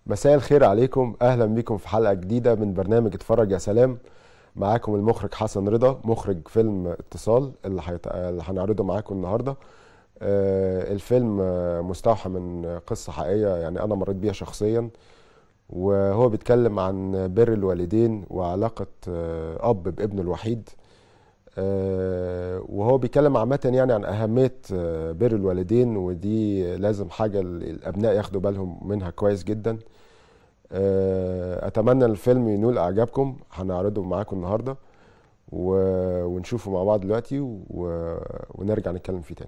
مساء الخير عليكم اهلا بكم في حلقه جديده من برنامج اتفرج يا سلام معاكم المخرج حسن رضا مخرج فيلم اتصال اللي, حيت... اللي هنعرضه معاكم النهارده آه، الفيلم آه، مستوحى من قصه حقيقيه يعني انا مريت بيها شخصيا وهو بيتكلم عن بر الوالدين وعلاقه آه، اب بابنه الوحيد آه، وهو بيتكلم عامة يعني عن أهمية آه، بر الوالدين ودي لازم حاجة الأبناء ياخدوا بالهم منها كويس جدا آه، أتمنى الفيلم ينول إعجابكم هنعرضه معاكم النهاردة و- ونشوفه مع بعض دلوقتي و- ونرجع نتكلم فيه تاني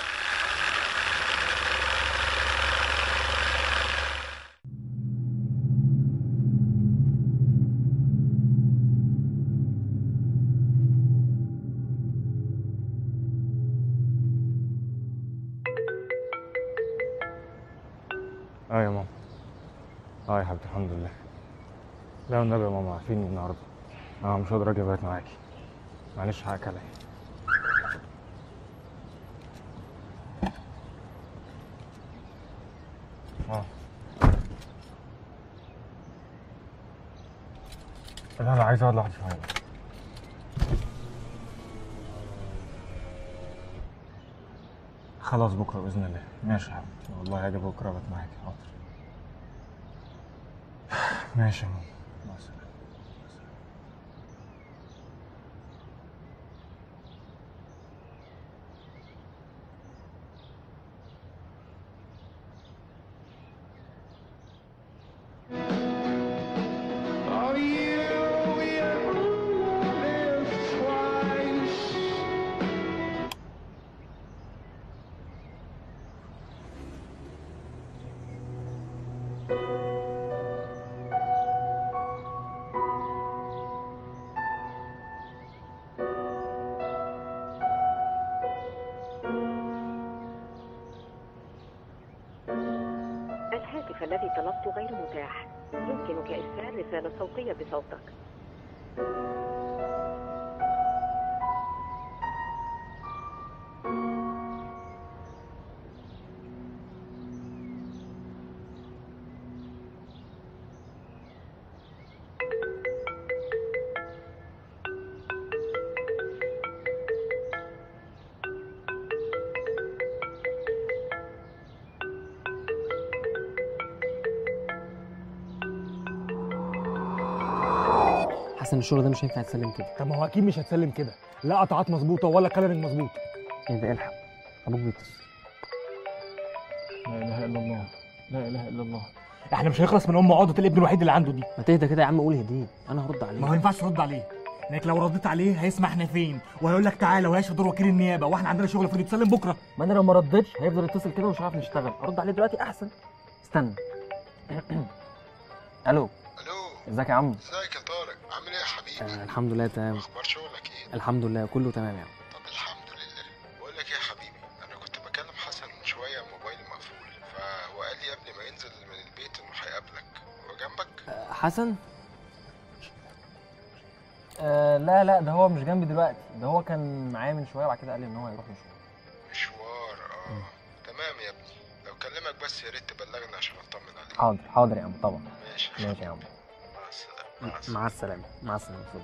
اه يا ماما اه يا حبيبتي الحمد لله لا والنبي يا ماما عارفين النهارده اه مش هقدر اجي ابات معاكي معلش حقك عليا اه لا لا عايز اقعد لوحدي شويه خلاص بكره باذن الله ماشي يا حبيبتي والله هاجي بكره ابات معاكي حاضر ماشي يا ماما مع السلامه Oh, you, you live twice. الهاتف الذي طلبت غير متاح يمكنك إرسال رسالة صوتية بصوتك حسن الشغل ده مش هينفع يتسلم كده طب ما هو اكيد مش هتسلم كده لا قطعات مظبوطه ولا كلامك مظبوط ايه ده الحق ابوك بيتصل لا اله الا الله لا اله الا الله احنا مش هنخلص من ام عقده الابن الوحيد اللي عنده دي ما تهدى كده يا عم قول هديه انا هرد عليه ما هو ينفعش ترد عليه لانك لو رديت عليه هيسمع احنا فين وهيقول لك تعالى وهيشهد دور وكيل النيابه واحنا عندنا شغل المفروض يتسلم بكره ما انا لو ما ردتش هيفضل يتصل كده ومش هنعرف نشتغل ارد عليه دلوقتي احسن استنى الو الو ازيك يا عم ازيك يا طارق عامل ايه يا حبيبي آه الحمد لله تمام اخبار شغلك ايه الحمد لله كله تمام يا عم طب الحمد لله بقول لك ايه يا حبيبي انا كنت بكلم حسن من شويه موبايلي مقفول فهو قال لي قبل ما ينزل من البيت انه هيقابلك هو جنبك آه حسن آه لا لا ده هو مش جنبي دلوقتي ده هو كان معايا من شويه وبعد كده قال لي ان هو هيروح مشوار مشوار اه تمام يا ابني لو كلمك بس يا ريت تبلغني عشان اطمن عليك حاضر حاضر يا عم طبعا ماشي يا ماشي يا عم حبيبي. مع السلامه مع السلامه مع السلامه مع السلامه اتفضل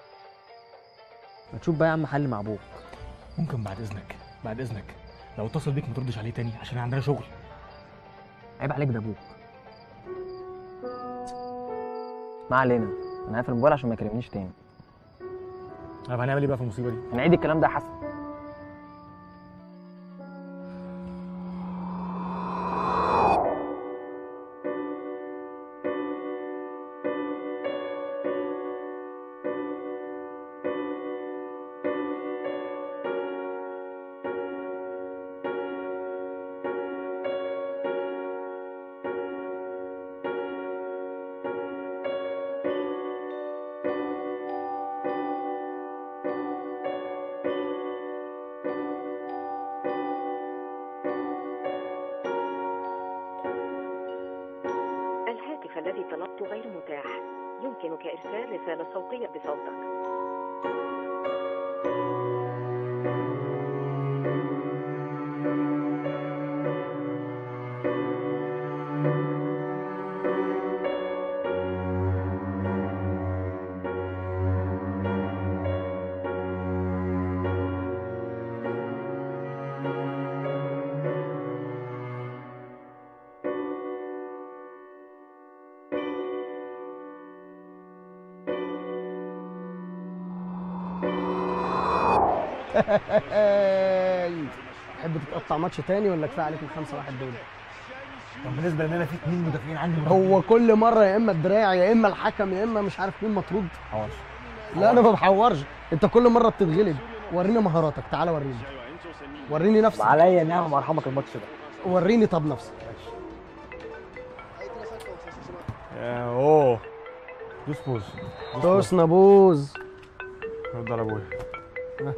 ما تشوف بقى يا عم حل مع ابوك ممكن بعد اذنك بعد اذنك لو اتصل بيك ما تردش عليه تاني عشان عندنا شغل عيب عليك ده ابوك ما علينا انا هقفل الموبايل عشان ما يكلمنيش تاني طب هنعمل ايه بقى في المصيبه دي هنعيد الكلام ده يا حسن الهاتف الذي طلبت غير متاح يمكنك إرسال رسالة صوتية بصوتك تحب تتقطع ماتش تاني ولا كفايه عليك الخمسة واحد دول؟ طب بالنسبه لان انا في اثنين مدافعين عندي هو كل مره يا اما الدراع يا اما الحكم يا اما مش عارف مين مطرود حواش لا انا ما بحورش انت كل مره بتتغلب وريني مهاراتك تعالى وريني وريني نفسك وعليا نعمه ارحمك الماتش ده وريني طب نفسك اوه دوس بوز دوس نبوز رد على ابويا ها.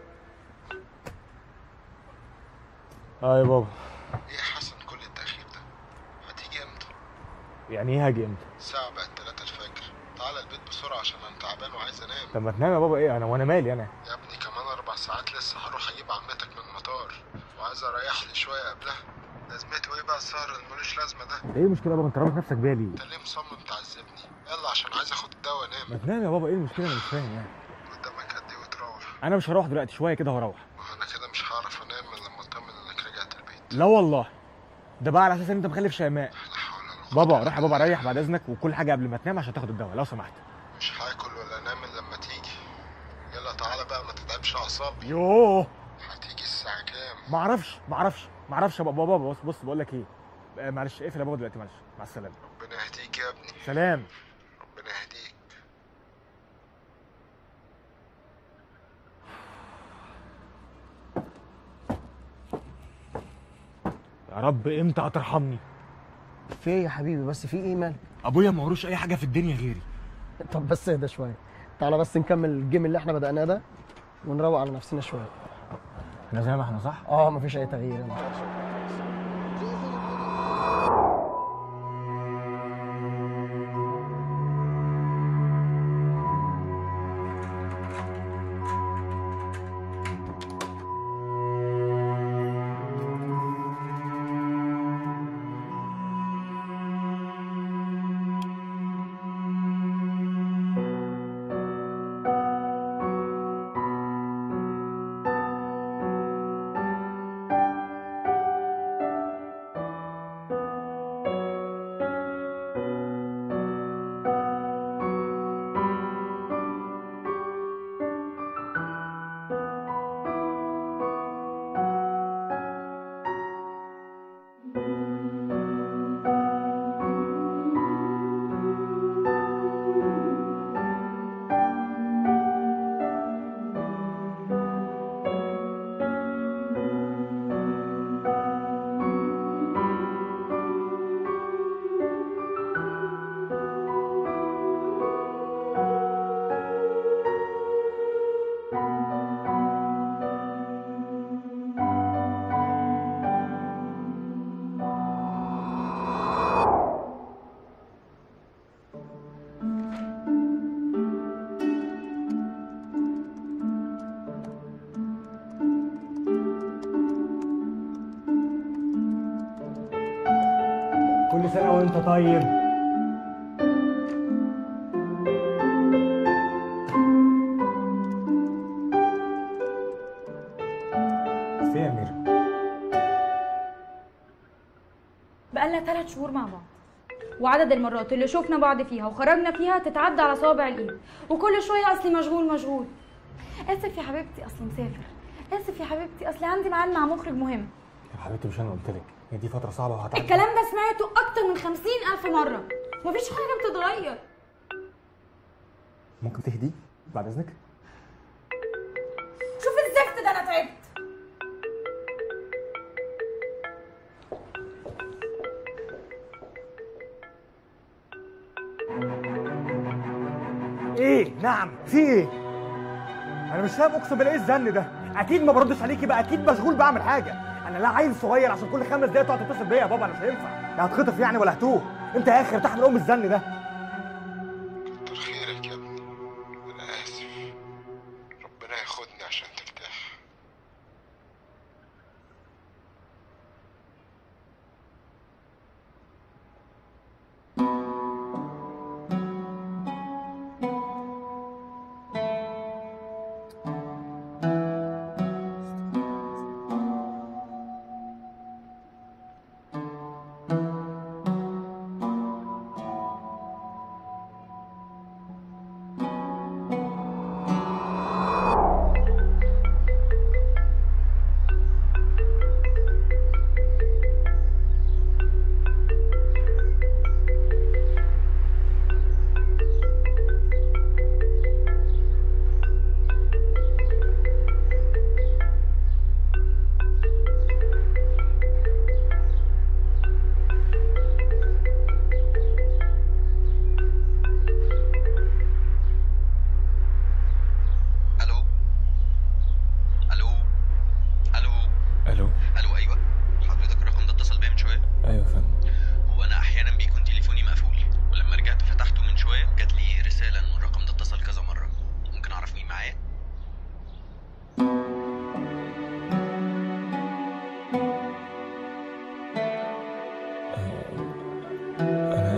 اه يا بابا ايه يا حسن كل التأخير ده هتيجي امتى يعني ايه هاجي امتى الساعة بقت 3 الفجر تعالى البيت بسرعة عشان انا تعبان وعايز انام طب ما تنام يا بابا ايه انا وانا مالي انا يا ابني كمان اربع ساعات لسه هروح اجيب عمتك من المطار وعايز اريح لي شوية قبلها لازمته ايه بقى السهر اللي ملوش لازمة ده ايه المشكله يا بابا انت رابط نفسك بيا ليه انت ليه مصمم تعذبني يلا عشان عايز اخد الدواء انام ما تنام يا بابا ايه المشكله انا مش فاهم يعني قدامك قد ايه وتروح انا مش هروح دلوقتي شويه كده وهروح ما انا كده مش هعرف انام الا لما اطمن انك رجعت البيت لا والله ده بقى على اساس ان انت مخلف شيماء لا حول ولا قوة بابا إلا روح يا بابا بالله. ريح بعد اذنك وكل حاجه قبل ما تنام عشان تاخد الدواء لو سمحت مش هاكل ولا انام الا لما تيجي يلا تعالى بقى ما تتعبش اعصابي يوه هتيجي الساعة كام ما اعرفش ما اعرفش ما اعرفش يا بابا بابا بص بص بقول لك ايه آه، معلش اقفل يا بابا دلوقتي معلش مع السلامه ربنا يهديك يا ابني سلام ربنا يهديك يا رب امتى هترحمني في ايه يا حبيبي بس في ايه مالك ابويا ما وروش اي حاجه في الدنيا غيري طب بس اهدى شويه تعالى بس نكمل الجيم اللي احنا بدأناه ده ونروق على نفسنا شويه احنا زي ما احنا صح اه مفيش اي تغيير يلا. كل سنه وانت طيب في يا ميرا بقالنا ثلاث شهور مع بعض وعدد المرات اللي شفنا بعض فيها وخرجنا فيها تتعدى على صوابع الايد وكل شويه اصلي مشغول مشغول اسف يا حبيبتي اصلي مسافر اسف يا حبيبتي اصلي عندي ميعاد مع مخرج مهم يا حبيبتي مش انا قلت لك هي دي فتره صعبه وهتعدي الكلام ده سمعته اكتر من خمسين الف مره مفيش حاجه بتتغير ممكن تهدي بعد اذنك شوف الزفت ده انا تعبت ايه نعم في ايه انا مش فاهم اقسم بالله ايه الزن ده اكيد ما بردش عليك يبقى اكيد مشغول بعمل حاجه انا لا عيل صغير عشان كل خمس دقايق تقعد تتصل بيا يا بابا انا مش هينفع لا هتخطف يعني ولا هتوه انت يا اخي ارتاح من ام الزن ده كتر خيرك يا ابني انا اسف ربنا ياخدني عشان ترتاح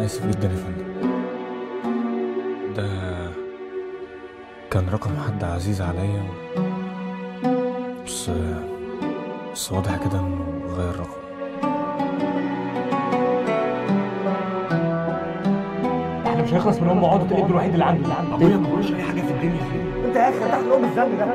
آسف جدا يا فندم ده كان رقم حد عزيز عليا و... بس بس واضح كده إنه غير رقم احنا مش هيخلص من ام عقده الابن الوحيد اللي عنده ابويا ما بقولش اي حاجه في الدنيا انت يا اخي تحت الام الذنب ده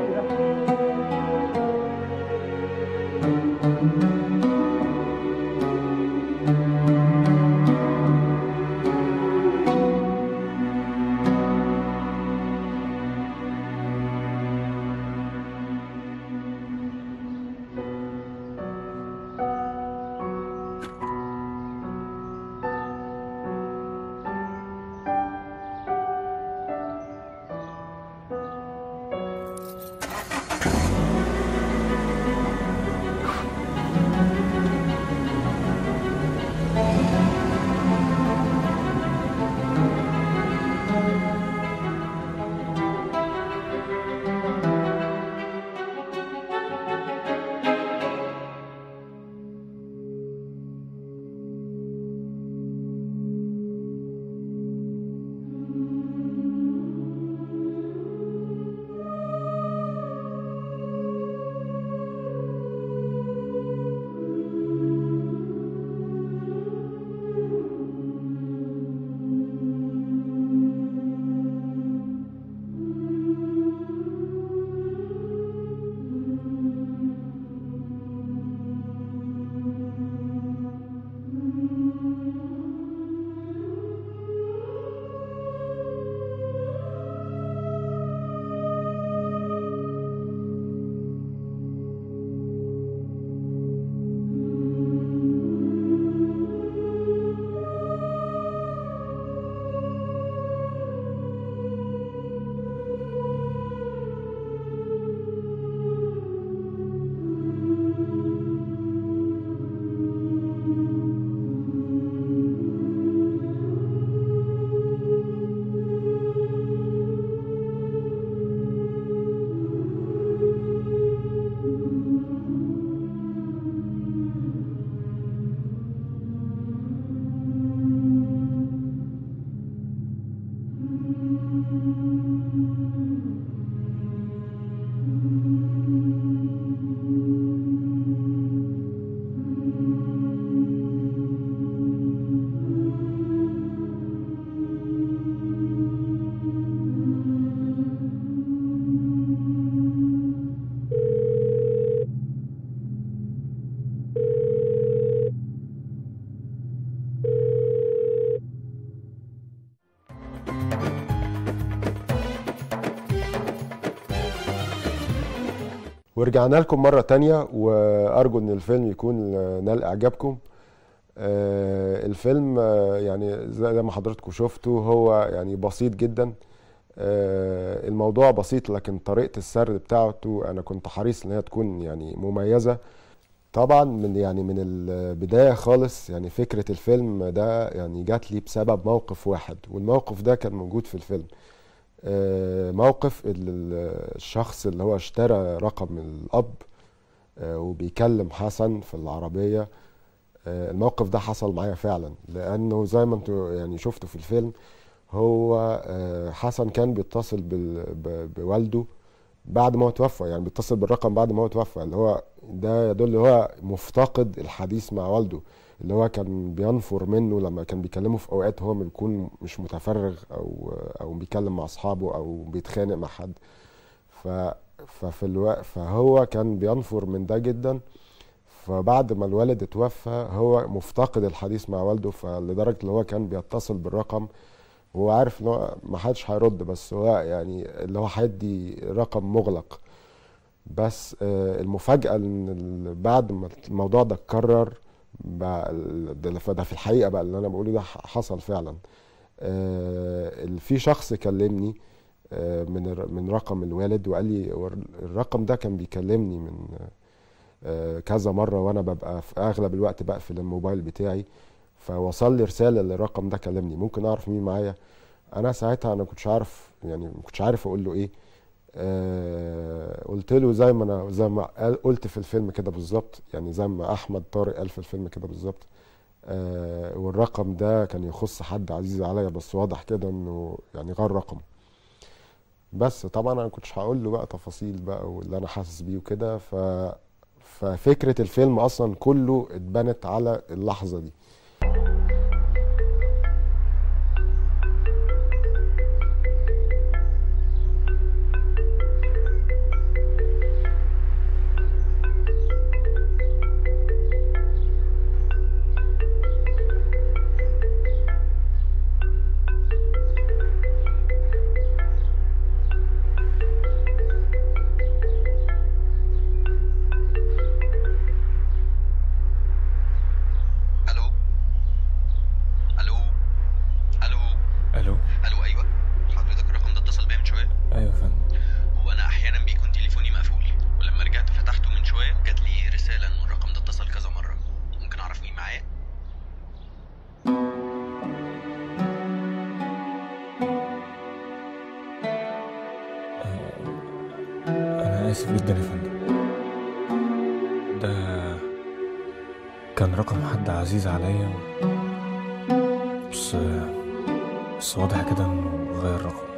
ورجعنا لكم مرة تانية وأرجو إن الفيلم يكون نال إعجابكم آه، الفيلم آه، يعني زي ما حضراتكم شفتوا هو يعني بسيط جدا آه، الموضوع بسيط لكن طريقة السرد بتاعته أنا كنت حريص إن هي تكون يعني مميزة طبعا من يعني من البداية خالص يعني فكرة الفيلم ده يعني جات لي بسبب موقف واحد والموقف ده كان موجود في الفيلم آه، موقف ال- ال- الشخص اللي هو اشترى رقم الأب آه، وبيكلم حسن في العربية آه، الموقف ده حصل معايا فعلا لأنه زي ما انتوا يعني شفتوا في الفيلم هو آه، حسن كان بيتصل بال- ب- بوالده بعد ما هو توفى يعني بيتصل بالرقم بعد ما هو توفى اللي هو ده يدل ان هو مفتقد الحديث مع والده اللي هو كان بينفر منه لما كان بيكلمه في اوقات هو بيكون مش متفرغ او او بيتكلم مع اصحابه او بيتخانق مع حد ف ففي الوقت فهو كان بينفر من ده جدا فبعد ما الوالد اتوفى هو مفتقد الحديث مع والده فلدرجه ان هو كان بيتصل بالرقم وهو عارف ان هو ما حدش هيرد بس هو يعني اللي هو هيدي رقم مغلق بس آه، المفاجأة ان ال- بعد ما الموضوع ده اتكرر بقى ال- ده فده في الحقيقة بقى اللي انا بقوله ده ح- حصل فعلا آه، ال- في شخص كلمني آه، من الر- من رقم الوالد وقال لي هو الرقم ده كان بيكلمني من آه، كذا مرة وانا ببقى في اغلب الوقت بقفل الموبايل بتاعي فوصل لي رسالة للرقم ده كلمني ممكن اعرف مين معايا انا ساعتها انا كنتش عارف يعني ما كنتش عارف اقول له ايه آه قلت له زي ما انا زي ما قال- قلت في الفيلم كده بالظبط يعني زي ما احمد طارق قال في الفيلم كده بالظبط آه، والرقم ده كان يخص حد عزيز عليا بس واضح كده انه يعني غير رقم بس طبعا انا كنتش هقول له بقى تفاصيل بقى واللي انا حاسس بيه وكده ف ففكره الفيلم اصلا كله اتبنت على اللحظه دي الو الو الو الو الو ايوه حضرتك الرقم ده اتصل بيا من شويه ايوه يا فندم هو انا احيانا بيكون تليفوني مقفول ولما رجعت فتحته من شويه جات لي رساله ان الرقم ده اتصل كذا مره ممكن اعرف مين معايا انا اسف جدا يا فندم ده كان رقم حد عزيز عليا و... بس بس واضح كده انه غير رقم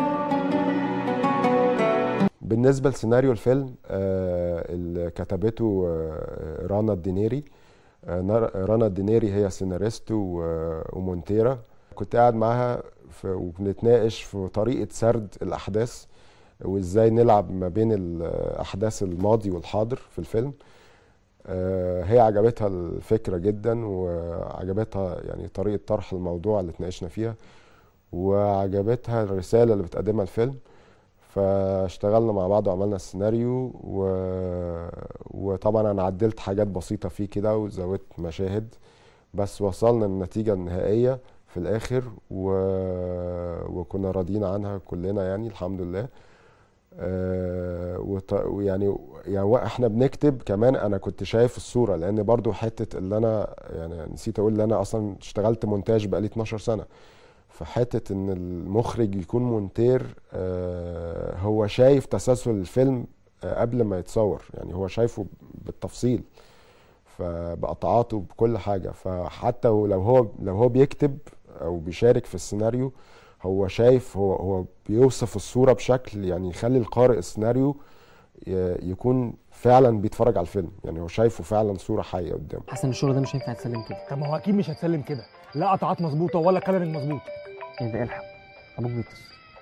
بالنسبه لسيناريو الفيلم آه، اللي كتبته آه، رانا الدينيري آه، نار- رانا الدينيري هي سيناريست و- ومونتيرا كنت قاعد معاها في وبنتناقش في طريقه سرد الاحداث وازاي نلعب ما بين الاحداث الماضي والحاضر في الفيلم آه، هي عجبتها الفكره جدا وعجبتها يعني طريقه طرح الموضوع اللي اتناقشنا فيها وعجبتها الرساله اللي بتقدمها الفيلم فاشتغلنا مع بعض وعملنا السيناريو و... وطبعا انا عدلت حاجات بسيطه فيه كده وزودت مشاهد بس وصلنا للنتيجه النهائيه في الاخر و... وكنا راضيين عنها كلنا يعني الحمد لله آه، وط... ويعني يعني احنا بنكتب كمان انا كنت شايف الصوره لان برضو حته اللي انا يعني نسيت اقول ان انا اصلا اشتغلت مونتاج بقالي 12 سنه فحته ان المخرج يكون مونتير آه، هو شايف تسلسل الفيلم آه، قبل ما يتصور يعني هو شايفه بالتفصيل فبقطعاته بكل حاجه فحتى لو هو لو هو بيكتب او بيشارك في السيناريو هو شايف هو هو بيوصف الصوره بشكل يعني يخلي القارئ السيناريو ي- يكون فعلا بيتفرج على الفيلم يعني هو شايفه فعلا صوره حيه قدامه حاسس ان الشغل ده مش هينفع يتسلم كده طب ما هو اكيد مش هتسلم كده لا قطعات مظبوطه ولا كلرنج مظبوط ايه ده الحق ابوك بيتصل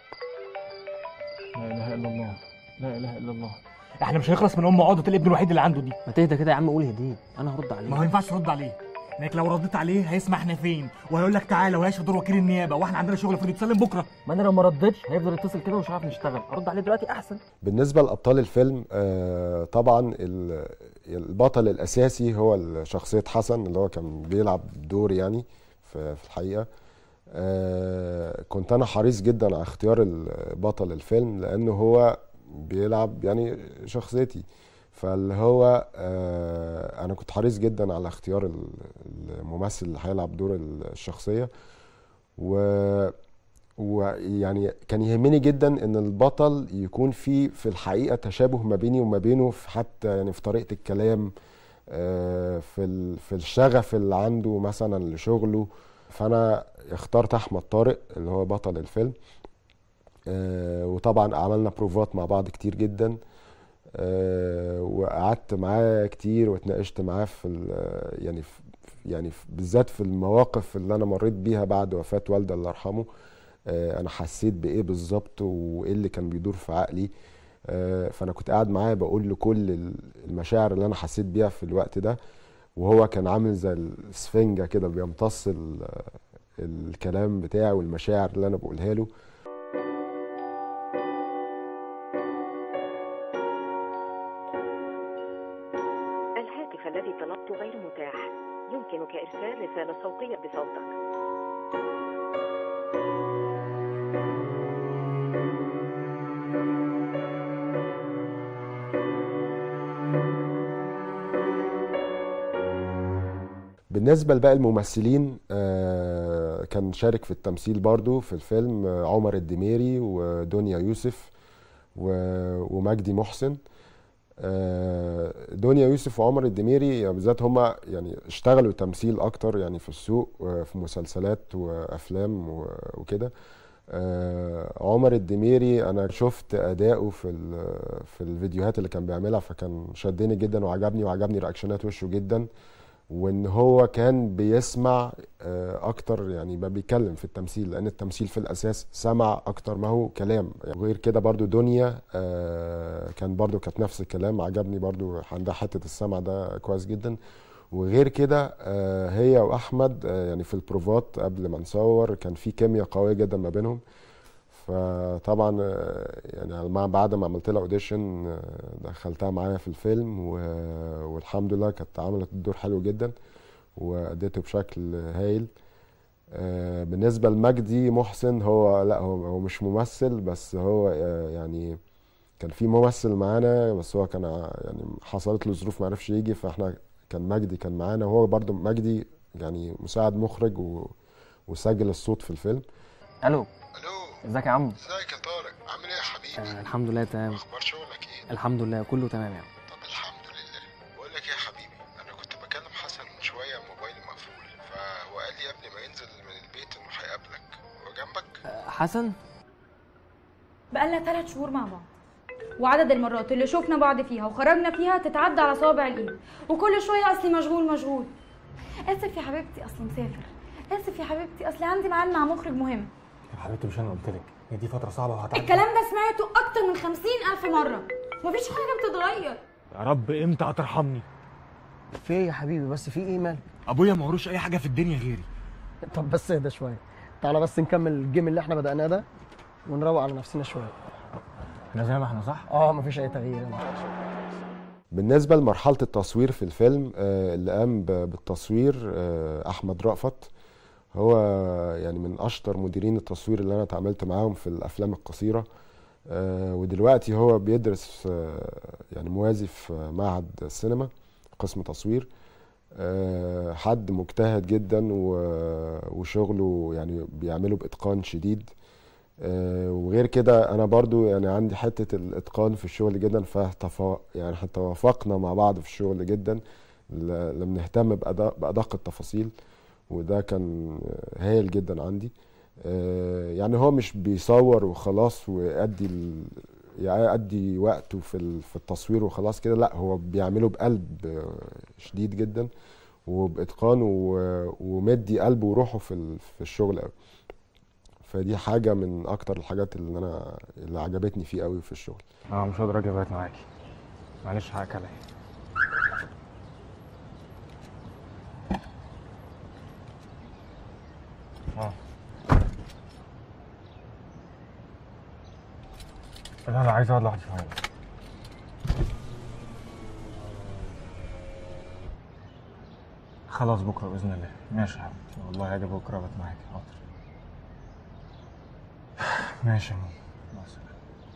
لا اله الا الله لا اله الا الله احنا مش هنخلص من ام عقده الابن الوحيد اللي عنده دي ما تهدى كده يا عم قول هديه انا هرد عليه ما هو ينفعش ترد عليه انك لو رديت عليه هيسمع احنا فين وهيقول لك تعالى وهيشهد دور وكيل النيابه واحنا عندنا شغل المفروض يتسلم بكره ما انا لو ما ردتش هيفضل يتصل كده ومش عارف نشتغل ارد عليه دلوقتي احسن بالنسبة لأبطال الفيلم آه، طبعا ال- البطل الأساسي هو شخصية حسن اللي هو كان بيلعب دور يعني في في الحقيقة آه، كنت أنا حريص جدا على اختيار ال- بطل الفيلم لأنه هو بيلعب يعني شخصيتي فاللي هو آه، أنا كنت حريص جدا على اختيار ال- الممثل اللي هيلعب دور الشخصية و ويعني كان يهمني جدا ان البطل يكون في في الحقيقه تشابه ما بيني وما بينه في حتى يعني في طريقه الكلام آه، في ال- في الشغف اللي عنده مثلا لشغله فانا اخترت احمد طارق اللي هو بطل الفيلم آه، وطبعا عملنا بروفات مع بعض كتير جدا آه، وقعدت معاه كتير واتناقشت معاه في ال- يعني في يعني في- بالذات في المواقف اللي انا مريت بيها بعد وفاه والدي الله يرحمه آه، انا حسيت بايه بالظبط وايه اللي كان بيدور في عقلي آه، فانا كنت قاعد معاه بقول له كل ال- المشاعر اللي انا حسيت بيها في الوقت ده وهو كان عامل زي السفنجة كده بيمتص ال- الكلام بتاعي والمشاعر اللي انا بقولها له الهاتف الذي طلبته غير متاح يمكنك إرسال رسالة صوتية بصوتك بالنسبة لباقي الممثلين آه، كان شارك في التمثيل برضو في الفيلم آه، عمر الدميري ودنيا يوسف و- ومجدي محسن آه، دنيا يوسف وعمر الدميري يعني بالذات هما يعني اشتغلوا تمثيل اكتر يعني في السوق وفي مسلسلات وافلام و- وكده آه، عمر الدميري انا شفت اداؤه في ال- في الفيديوهات اللي كان بيعملها فكان شدني جدا وعجبني وعجبني رياكشنات وشه جدا وان هو كان بيسمع آه، اكتر يعني ما بيتكلم في التمثيل لان التمثيل في الاساس سمع اكتر ما هو كلام يعني غير كده برضو دنيا آه، كان برضو كانت نفس الكلام عجبني برضو عندها حتة السمع ده كويس جدا وغير كده آه، هي واحمد آه، يعني في البروفات قبل ما نصور كان في كيمياء قوية جدا ما بينهم فطبعا آه، يعني مع بعد ما عملت لها اوديشن دخلتها معايا في الفيلم و- والحمد لله كانت عملت الدور حلو جدا واديته بشكل هايل آه، بالنسبه لمجدي محسن هو لا هو هو مش ممثل بس هو آه، يعني كان في ممثل معانا بس هو كان ع- يعني حصلت له ظروف ما عرفش يجي فاحنا كان مجدي كان معانا وهو برضو مجدي يعني مساعد مخرج و... وسجل الصوت في الفيلم الو الو ازيك يا عم ازيك يا طارق عامل ايه يا حبيبي آه الحمد لله تمام اخبار شغلك ايه الحمد لله كله تمام يعني طب الحمد لله بقول لك ايه يا حبيبي انا كنت بكلم حسن من شويه موبايلي مقفول فهو قال لي قبل ما ينزل من البيت انه هيقابلك هو جنبك آه حسن بقالنا ثلاث شهور مع بعض وعدد المرات اللي شفنا بعض فيها وخرجنا فيها تتعدى على صوابع الايد وكل شويه اصلي مشغول مشغول اسف يا حبيبتي اصل مسافر اسف يا حبيبتي اصل عندي ميعاد مع مخرج مهم يا حبيبتي مش انا قلت لك هي دي فتره صعبه وهتعدي الكلام ده سمعته اكتر من خمسين الف مره مفيش حاجه بتتغير يا رب امتى هترحمني في ايه يا حبيبي بس في ايه مال ابويا ما وروش اي حاجه في الدنيا غيري طب بس اهدى شويه تعالى بس نكمل الجيم اللي احنا بدأناه ده ونروق على نفسنا شويه احنا زي ما احنا صح اه مفيش اي تغيير بالنسبة لمرحلة التصوير في الفيلم آه، اللي قام ب- بالتصوير آه، أحمد رأفت هو يعني من أشطر مديرين التصوير اللي أنا اتعاملت معاهم في الأفلام القصيرة آه، ودلوقتي هو بيدرس آه، يعني موازي في معهد السينما قسم تصوير آه، حد مجتهد جدا و- وشغله يعني بيعمله بإتقان شديد آه، وغير كده انا برضو يعني عندي حته الاتقان في الشغل جدا فتفا يعني احنا توافقنا مع بعض في الشغل جدا ل- لما نهتم بأدق, بادق التفاصيل وده كان هايل جدا عندي آه، يعني هو مش بيصور وخلاص ويأدي ال... يأدي وقته في ال- في التصوير وخلاص كده لا هو بيعمله بقلب آه، شديد جدا وبإتقان و- ومدي قلبه وروحه في ال- في الشغل قوي فدي حاجة من أكتر الحاجات اللي أنا اللي عجبتني فيه قوي في الشغل اه مش هقدر اجي ابات معاكي معلش حقك عليا اه لا لا عايز اقعد لوحدي شويه خلاص بكره باذن الله ماشي يا حبيبتي والله هاجي بكره ابات معاكي حاضر ماشي يا ماما مع السلامه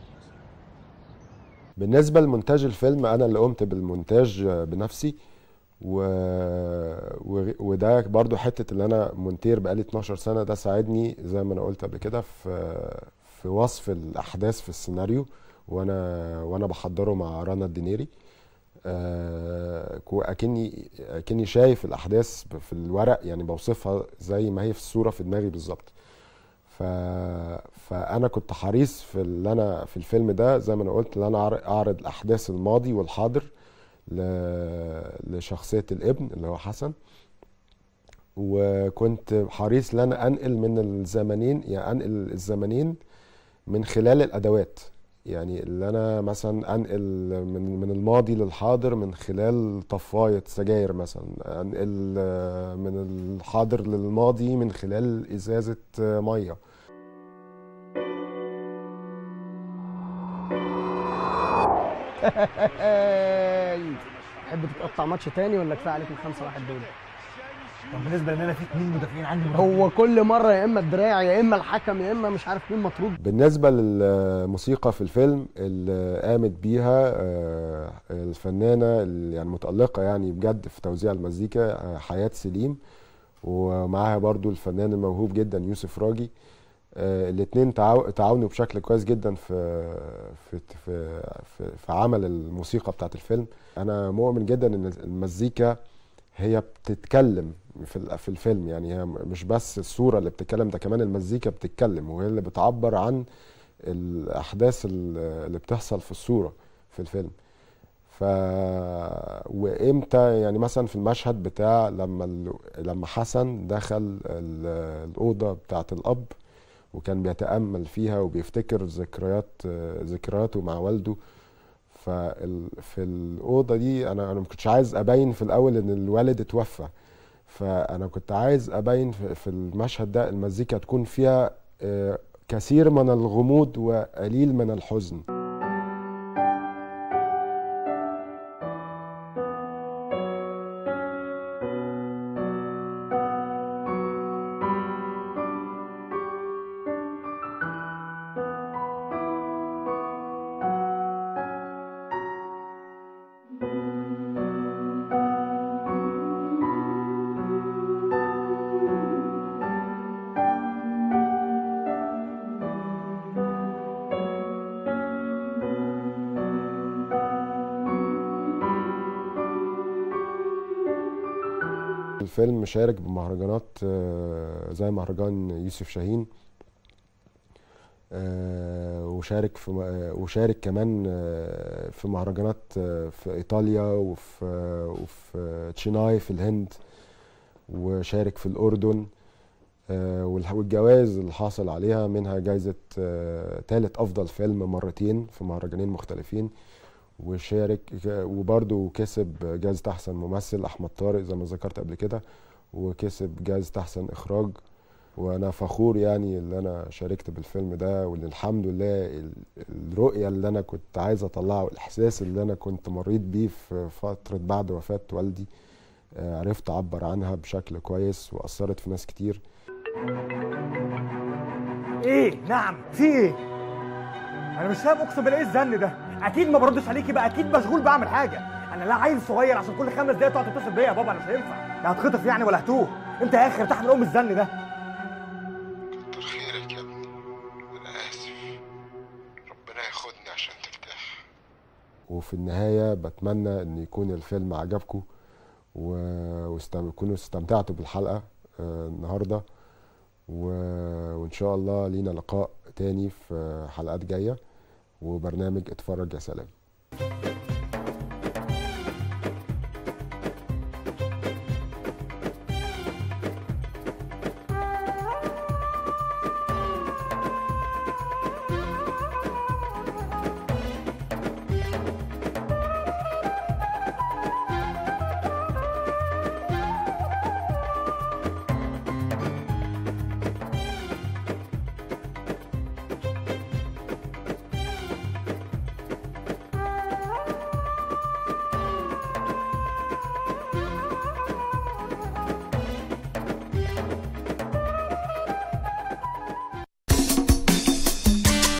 بالنسبة لمونتاج الفيلم أنا اللي قمت بالمونتاج بنفسي و... و... وده برضو حتة اللي أنا مونتير بقالي 12 سنة ده ساعدني زي ما أنا قلت قبل كده في في وصف الأحداث في السيناريو وأنا وأنا بحضره مع رنا الدنيري آه، كو- اكني اكني شايف الاحداث ب- في الورق يعني بوصفها زي ما هي في الصوره في دماغي بالظبط ف... فانا كنت حريص في اللي انا في الفيلم ده زي ما انا قلت ان انا أعر- اعرض احداث الماضي والحاضر ل... لشخصيه الابن اللي هو حسن وكنت حريص ان انا انقل من الزمنين يعني انقل الزمنين من خلال الادوات يعني اللي انا مثلا انقل من من الماضي للحاضر من خلال طفايه سجاير مثلا انقل آه، من الحاضر للماضي من خلال ازازه آه، ميه تحب تتقطع ماتش تاني ولا كفايه عليك الخمسه واحد دول؟ طب بالنسبه لان انا في اتنين مدافعين عندي هو كل مره يا اما الدراع يا اما الحكم يا اما مش عارف مين مطرود بالنسبة للموسيقى في الفيلم اللي قامت بيها آه، الفنانة اللي يعني متألقة يعني بجد في توزيع المزيكا آه، حياة سليم ومعاها برضو الفنان الموهوب جدا يوسف راجي آه، الاتنين تعاو- تعاونوا بشكل كويس جدا في في في في, في عمل الموسيقى بتاعت الفيلم انا مؤمن جدا ان المزيكا هي بتتكلم في ال- في الفيلم يعني هي مش بس الصوره اللي بتتكلم ده كمان المزيكا بتتكلم وهي اللي بتعبر عن الاحداث ال- اللي بتحصل في الصوره في الفيلم ف وامتى يعني مثلا في المشهد بتاع لما ال... لما حسن دخل ال... الاوضه بتاعه الاب وكان بيتامل فيها وبيفتكر ذكريات ذكرياته مع والده فال... في الاوضه دي انا انا ما كنتش عايز ابين في الاول ان الوالد اتوفى فانا كنت عايز ابين في في المشهد ده المزيكا تكون فيها آه، كثير من الغموض وقليل من الحزن الفيلم شارك بمهرجانات آه، زي مهرجان يوسف شاهين آه، وشارك في آه، وشارك كمان آه، في مهرجانات آه، في ايطاليا وفي آه، وفي تشيناي في الهند وشارك في الاردن آه، والح- والجوائز اللي حاصل عليها منها جائزة ثالث أفضل فيلم مرتين في مهرجانين مختلفين وشارك وبرضه كسب جائزة أحسن ممثل أحمد طارق زي ما ذكرت قبل كده وكسب جائزة أحسن إخراج وأنا فخور يعني اللي أنا شاركت بالفيلم ده وإن الحمد لله ال- الرؤية اللي أنا كنت عايز أطلعها والإحساس اللي أنا كنت مريت بيه في فترة بعد وفاة والدي آه، عرفت أعبر عنها بشكل كويس وأثرت في ناس كتير ايه نعم في ايه انا مش فاهم اقسم بالله ايه الزن ده اكيد ما بردش عليكي بقى اكيد مشغول بعمل حاجه انا لا عيل صغير عشان كل خمس دقايق تقعد تتصل بيا يا بابا انا مش هينفع لا هتخطف يعني ولا هتوه انت يا اخي ارتاح من ام الزن ده كتر خيرك يا ابني انا اسف ربنا ياخدني عشان ترتاح وفي النهاية بتمنى ان يكون الفيلم عجبكم وتكونوا استمتعتوا بالحلقة آه، النهاردة و- وان شاء الله لينا لقاء تاني في حلقات جاية وبرنامج اتفرج يا سلام